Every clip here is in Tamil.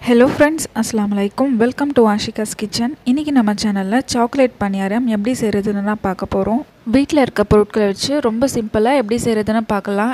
ஹலோ ஃப்ரெண்ட்ஸ் அஸ்லாம் வலைக்கும் வெல்கம் டு ஆஷிகாஸ் கிச்சன் இன்றைக்கி நம்ம சேனலில் சாக்லேட் பணியாரம் எப்படி செய்கிறதுன்னு தான் பார்க்க போகிறோம் வீட்டில் இருக்க பொருட்களை வச்சு ரொம்ப சிம்பிளாக எப்படி செய்கிறதுன்னு பார்க்கலாம்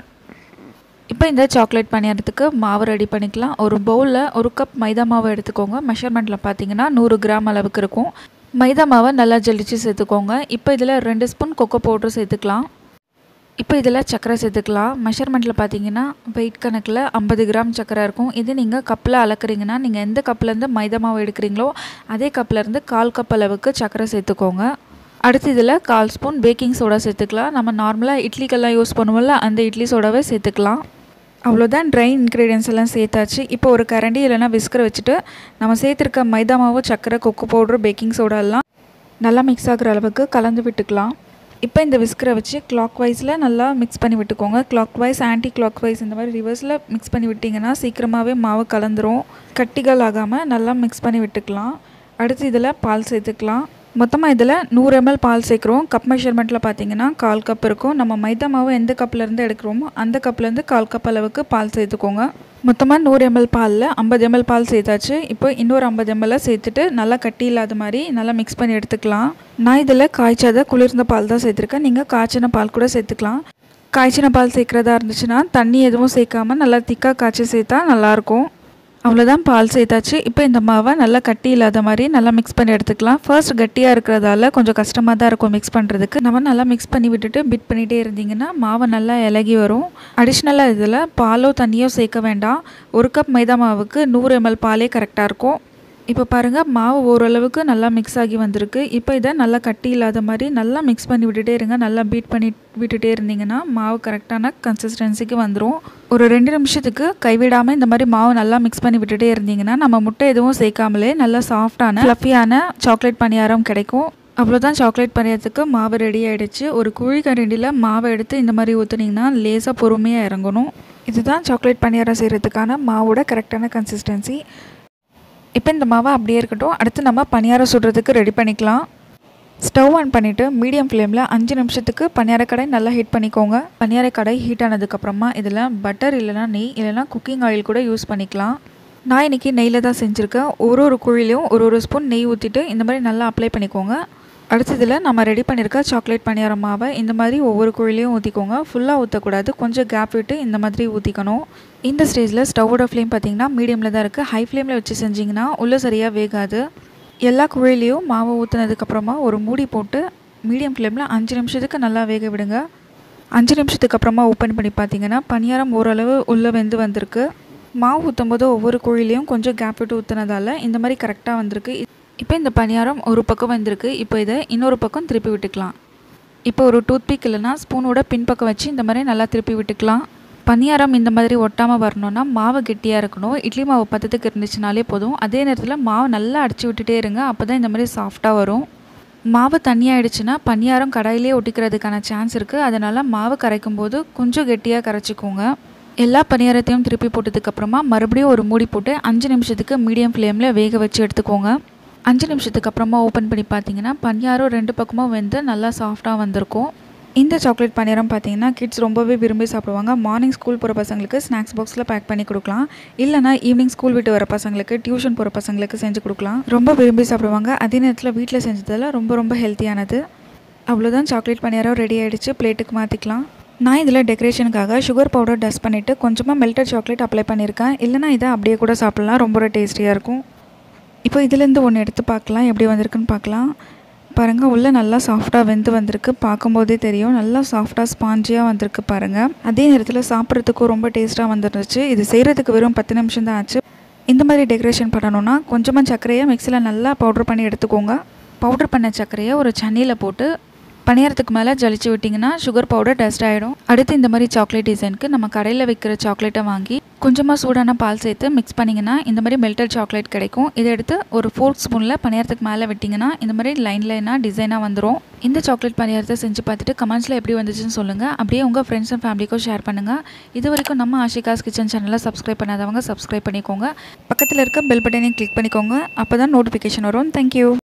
இப்போ இந்த சாக்லேட் பணியாரத்துக்கு மாவு ரெடி பண்ணிக்கலாம் ஒரு பவுலில் ஒரு கப் மைதா மாவு எடுத்துக்கோங்க மெஷர்மெண்ட்டில் பார்த்தீங்கன்னா நூறு கிராம் அளவுக்கு இருக்கும் மைதா மாவை நல்லா ஜலிச்சு சேர்த்துக்கோங்க இப்போ இதில் ரெண்டு ஸ்பூன் கொக்கோ பவுட்ரு சேர்த்துக்கலாம் இப்போ இதில் சர்க்கரை சேர்த்துக்கலாம் மெஷர்மெண்ட்டில் பார்த்தீங்கன்னா வெயிட் கணக்கில் ஐம்பது கிராம் சர்க்கரை இருக்கும் இது நீங்கள் கப்பில் அளக்குறீங்கன்னா நீங்கள் எந்த கப்லேருந்து மைதா மாவு எடுக்கிறீங்களோ அதே கப்லேருந்து கால் கப் அளவுக்கு சர்க்கரை சேர்த்துக்கோங்க அடுத்து இதில் கால் ஸ்பூன் பேக்கிங் சோடா சேர்த்துக்கலாம் நம்ம நார்மலாக இட்லிக்கெல்லாம் யூஸ் பண்ணுவோம்ல அந்த இட்லி சோடாவே சேர்த்துக்கலாம் அவ்வளோதான் ட்ரை இன்க்ரீடியன்ஸ் எல்லாம் சேர்த்தாச்சு இப்போ ஒரு கரண்டி இல்லைனா விஸ்கரை வச்சுட்டு நம்ம சேர்த்துருக்க மைதா மாவு சர்க்கரை கொக்கு பவுட்ரு பேக்கிங் சோடா எல்லாம் நல்லா மிக்ஸ் ஆகுற அளவுக்கு கலந்து விட்டுக்கலாம் இப்போ இந்த விஸ்கரை வச்சு கிளாக் வைஸில் நல்லா மிக்ஸ் பண்ணி விட்டுக்கோங்க clockwise anti clockwise இந்த மாதிரி ரிவர்ஸில் மிக்ஸ் பண்ணி விட்டிங்கன்னா சீக்கிரமாகவே மாவு கலந்துரும் கட்டிகள் ஆகாமல் நல்லா மிக்ஸ் பண்ணி விட்டுக்கலாம் அடுத்து இதில் பால் சேர்த்துக்கலாம் மொத்தமாக இதில் நூறு எம்எல் பால் சேர்க்குறோம் கப் மெஷர்மெண்ட்டில் பார்த்தீங்கன்னா கால் கப் இருக்கும் நம்ம மைதா மாவு எந்த கப்லேருந்து எடுக்கிறோமோ அந்த கப்லேருந்து கால் கப் அளவுக்கு பால் சேர்த்துக்கோங்க மொத்தமாக நூறு எம்எல் பாலில் ஐம்பது எம்எல் பால் சேர்த்தாச்சு இப்போ இன்னொரு ஐம்பது எம்எல்லை சேர்த்துட்டு நல்லா கட்டி இல்லாத மாதிரி நல்லா மிக்ஸ் பண்ணி எடுத்துக்கலாம் நான் இதில் காய்ச்சாத குளிர்ந்த பால் தான் சேர்த்துருக்கேன் நீங்கள் காய்ச்சின பால் கூட சேர்த்துக்கலாம் காய்ச்சின பால் சேர்க்குறதா இருந்துச்சுன்னா தண்ணி எதுவும் சேர்க்காம நல்லா திக்காக காய்ச்சி சேர்த்தா நல்லாயிருக்கும் அவ்வளோதான் பால் சேர்த்தாச்சு இப்போ இந்த மாவை நல்லா கட்டி இல்லாத மாதிரி நல்லா மிக்ஸ் பண்ணி எடுத்துக்கலாம் ஃபர்ஸ்ட் கட்டியாக இருக்கிறதால கொஞ்சம் கஷ்டமாக தான் இருக்கும் மிக்ஸ் பண்ணுறதுக்கு நம்ம நல்லா மிக்ஸ் பண்ணி விட்டுட்டு பிட் பண்ணிகிட்டே இருந்தீங்கன்னா மாவை நல்லா இலகி வரும் அடிஷ்னலாக இதில் பாலோ தண்ணியோ சேர்க்க வேண்டாம் ஒரு கப் மைதா மாவுக்கு நூறு எம்எல் பாலே கரெக்டாக இருக்கும் இப்போ பாருங்கள் மாவு ஓரளவுக்கு நல்லா மிக்ஸ் ஆகி வந்திருக்கு இப்போ இதை நல்லா கட்டி இல்லாத மாதிரி நல்லா மிக்ஸ் பண்ணி விட்டுட்டே இருங்க நல்லா பீட் பண்ணி விட்டுட்டே இருந்தீங்கன்னா மாவு கரெக்டான கன்சிஸ்டன்சிக்கு வந்துடும் ஒரு ரெண்டு நிமிஷத்துக்கு கைவிடாமல் இந்த மாதிரி மாவு நல்லா மிக்ஸ் பண்ணி விட்டுட்டே இருந்தீங்கன்னா நம்ம முட்டை எதுவும் சேர்க்காமலே நல்லா சாஃப்டான ஃப்ளஃபியான சாக்லேட் பணியாரம் கிடைக்கும் அவ்வளோதான் சாக்லேட் பணியாரத்துக்கு மாவு ரெடி ஆகிடுச்சு ஒரு குழி கரண்டியில் மாவை எடுத்து இந்த மாதிரி ஊற்றுனீங்கன்னா லேசாக பொறுமையாக இறங்கணும் இதுதான் சாக்லேட் பணியாரம் செய்கிறதுக்கான மாவோட கரெக்டான கன்சிஸ்டன்சி இப்போ இந்த மாவை அப்படியே இருக்கட்டும் அடுத்து நம்ம பணியாரம் சுடுறதுக்கு ரெடி பண்ணிக்கலாம் ஸ்டவ் ஆன் பண்ணிவிட்டு மீடியம் ஃப்ளேமில் அஞ்சு நிமிஷத்துக்கு பணியாரக்கடை நல்லா ஹீட் பண்ணிக்கோங்க பணியாரக்கடை ஹீட் ஆனதுக்கப்புறமா இதில் பட்டர் இல்லைனா நெய் இல்லைனா குக்கிங் ஆயில் கூட யூஸ் பண்ணிக்கலாம் நான் இன்றைக்கி நெய்யில் தான் செஞ்சுருக்கேன் ஒரு ஒரு குழிலையும் ஒரு ஒரு ஸ்பூன் நெய் ஊற்றிட்டு இந்த மாதிரி நல்லா அப்ளை பண்ணிக்கோங்க அடுத்ததில் நம்ம ரெடி பண்ணியிருக்க சாக்லேட் பணியாரம் மாவை இந்த மாதிரி ஒவ்வொரு குழிலையும் ஊற்றிக்கோங்க ஃபுல்லாக ஊற்றக்கூடாது கொஞ்சம் கேப் விட்டு இந்த மாதிரி ஊற்றிக்கணும் இந்த ஸ்டேஜில் ஸ்டவ்வோட ஃப்ளேம் பார்த்திங்கன்னா மீடியமில் தான் இருக்குது ஹை ஃப்ளேமில் வச்சு செஞ்சிங்கன்னா உள்ளே சரியாக வேகாது எல்லா குழிலையும் மாவு ஊற்றுனதுக்கப்புறமா ஒரு மூடி போட்டு மீடியம் ஃப்ளேமில் அஞ்சு நிமிஷத்துக்கு நல்லா வேக விடுங்க அஞ்சு நிமிஷத்துக்கு அப்புறமா ஓப்பன் பண்ணி பார்த்தீங்கன்னா பணியாரம் ஓரளவு உள்ளே வெந்து வந்திருக்கு மாவு ஊற்றும் போது ஒவ்வொரு குழிலையும் கொஞ்சம் கேப் விட்டு ஊற்றுனதால இந்த மாதிரி கரெக்டாக வந்திருக்கு இப்போ இந்த பணியாரம் ஒரு பக்கம் வந்திருக்கு இப்போ இதை இன்னொரு பக்கம் திருப்பி விட்டுக்கலாம் இப்போ ஒரு டூத்பிக் இல்லைனா ஸ்பூனோட பின்பக்கம் வச்சு இந்த மாதிரி நல்லா திருப்பி விட்டுக்கலாம் பணியாரம் இந்த மாதிரி ஒட்டாமல் வரணும்னா மாவு கெட்டியாக இருக்கணும் இட்லி மாவு பத்தத்துக்கு இருந்துச்சுனாலே போதும் அதே நேரத்தில் மாவு நல்லா அடிச்சு விட்டுட்டே இருங்க அப்போ தான் இந்த மாதிரி சாஃப்டாக வரும் மாவு தண்ணியாகிடுச்சுன்னா பணியாரம் கடாயிலே ஒட்டிக்கிறதுக்கான சான்ஸ் இருக்குது அதனால் மாவு கரைக்கும் போது கொஞ்சம் கெட்டியாக கரைச்சிக்கோங்க எல்லா பணியாரத்தையும் திருப்பி போட்டதுக்கப்புறமா மறுபடியும் ஒரு மூடி போட்டு அஞ்சு நிமிஷத்துக்கு மீடியம் ஃப்ளேமில் வேக வச்சு எடுத்துக்கோங்க அஞ்சு நிமிஷத்துக்கு அப்புறமா ஓப்பன் பண்ணி பார்த்தீங்கன்னா பணியாரம் ரெண்டு பக்கமும் வெந்து நல்லா சாஃப்டாக வந்திருக்கும் இந்த சாக்லேட் பணியாரம் பார்த்தீங்கன்னா கிட்ஸ் ரொம்பவே விரும்பி சாப்பிடுவாங்க மார்னிங் ஸ்கூல் போகிற பசங்களுக்கு ஸ்நாக்ஸ் பாக்ஸில் பேக் பண்ணி கொடுக்கலாம் இல்லைனா ஈவினிங் ஸ்கூல் விட்டு வர பசங்களுக்கு டியூஷன் போகிற பசங்களுக்கு செஞ்சு கொடுக்கலாம் ரொம்ப விரும்பி சாப்பிடுவாங்க அதே நேரத்தில் வீட்டில் செஞ்சதில் ரொம்ப ரொம்ப ஹெல்த்தியானது அவ்வளோதான் சாக்லேட் பணியாரம் ரெடி ஆகிடுச்சு பிளேட்டுக்கு மாற்றிக்கலாம் நான் இதில் டெக்கரேஷனுக்காக சுகர் பவுடர் டஸ்ட் பண்ணிவிட்டு கொஞ்சமாக மெல்டட் சாக்லேட் அப்ளை பண்ணியிருக்கேன் இல்லைனா இதை அப்படியே கூட சாப்பிட்லாம் ரொம்ப டேஸ்டியாக இருக்கும் இப்போ இதுலேருந்து ஒன்று எடுத்து பார்க்கலாம் எப்படி வந்திருக்குன்னு பார்க்கலாம் பாருங்கள் உள்ளே நல்லா சாஃப்டாக வெந்து வந்திருக்கு பார்க்கும்போதே தெரியும் நல்லா சாஃப்டாக ஸ்பாஞ்சியாக வந்திருக்கு பாருங்கள் அதே நேரத்தில் சாப்பிட்றதுக்கும் ரொம்ப டேஸ்ட்டாக வந்துருந்துச்சு இது செய்கிறதுக்கு வெறும் பத்து நிமிஷம் தான் ஆச்சு இந்த மாதிரி டெக்கரேஷன் பண்ணணுன்னா கொஞ்சமாக சர்க்கரையை மிக்சியில் நல்லா பவுட்ரு பண்ணி எடுத்துக்கோங்க பவுட்ரு பண்ண சர்க்கரையை ஒரு சன்னியில் போட்டு பணியாரத்துக்கு மேலே ஜலிச்சு விட்டிங்கன்னா சுகர் பவுடர் டஸ்ட் ஆகிடும் அடுத்து இந்த மாதிரி சாக்லேட் டிசைனுக்கு நம்ம கடையில் வைக்கிற சாக்லேட்டை வாங்கி கொஞ்சமாக சூடான பால் சேர்த்து மிக்ஸ் பண்ணிங்கன்னா இந்த மாதிரி மெல்டட் சாக்லேட் கிடைக்கும் இதை எடுத்து ஒரு ஃபோர்க் ஸ்பூனில் பணியாரத்துக்கு மேலே விட்டிங்கன்னா இந்த மாதிரி லைன் லைனாக டிசைனாக வந்துடும் இந்த சாக்லேட் பணியாரத்தை செஞ்சு பார்த்துட்டு கமெண்ட்ஸில் எப்படி வந்துச்சுன்னு சொல்லுங்கள் அப்படியே உங்கள் ஃப்ரெண்ட்ஸ் அண்ட் ஃபேமிலிக்கும் ஷேர் பண்ணுங்கள் இது வரைக்கும் நம்ம ஆஷிகாஸ் கிச்சன் சேனலை சப்ஸ்கிரைப் பண்ணாதவங்க சப்ஸ்கிரைப் பண்ணிக்கோங்க பக்கத்தில் இருக்க பெல் பட்டனையும் கிளிக் பண்ணிக்கோங்க அப்போ தான் நோட்டிஃபிகேஷன் வரும் தேங்க்யூ